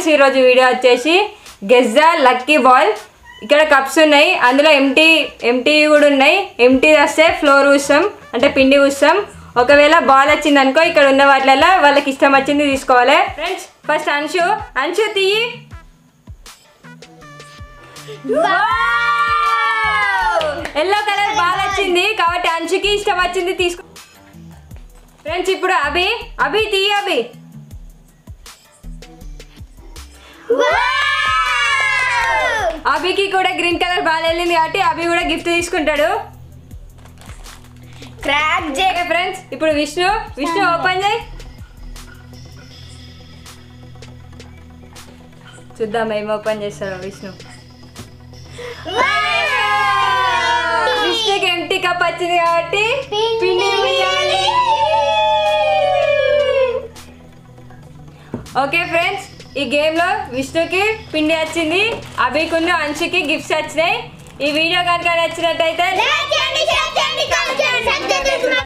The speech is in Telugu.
ఫ్రెండ్స్ ఈరోజు వీడియో వచ్చేసి గెజ్జా లక్కీ బాల్ ఇక్కడ కప్స్ ఉన్నాయి అందులో ఎంటీ ఎంటీ కూడా ఉన్నాయి ఎంటీ వస్తే ఫ్లోర్ ఊస్తాం అంటే పిండి ఊస్తాం ఒకవేళ బాల్ వచ్చింది అనుకో ఇక్కడ ఉన్న వాటిలలో వాళ్ళకి ఇష్టం వచ్చింది తీసుకోవాలి ఫ్రెండ్స్ ఫస్ట్ అంశు అంశు తీయి ఎల్లో కలర్ బాల్ వచ్చింది కాబట్టి అంశుకి ఇష్టం వచ్చింది తీసుకో ఫ్రెండ్స్ ఇప్పుడు అభి అభి తీయి అభి అభికి కూడా గ్రీన్ కలర్ బాల్ వెళ్ళింది కాబట్టి అభి కూడా గిఫ్ట్ తీసుకుంటాడు క్రాక్ జే ఓకే ఫ్రెండ్స్ ఇప్పుడు విష్ణు విష్ణు ఓపెన్ చేయి చూద్దాం ఏం ఓపెన్ చేస్తారో విష్ణు విష్ణుకి ఎంటీ కప్ వచ్చింది కాబట్టి పిండి వేయాలి. ఓకే ఫ్రెండ్స్ ఈ గేమ్లో విష్ణుకి పిండి వచ్చింది అభికున్న అంశుకి గిఫ్ట్స్ వచ్చినాయి ఈ వీడియో కనుక నచ్చినట్టయితే లైక్ చేయండి షేర్ చేయండి కామెంట్ చేయండి సబ్స్క్రైబ్ చేసుకోండి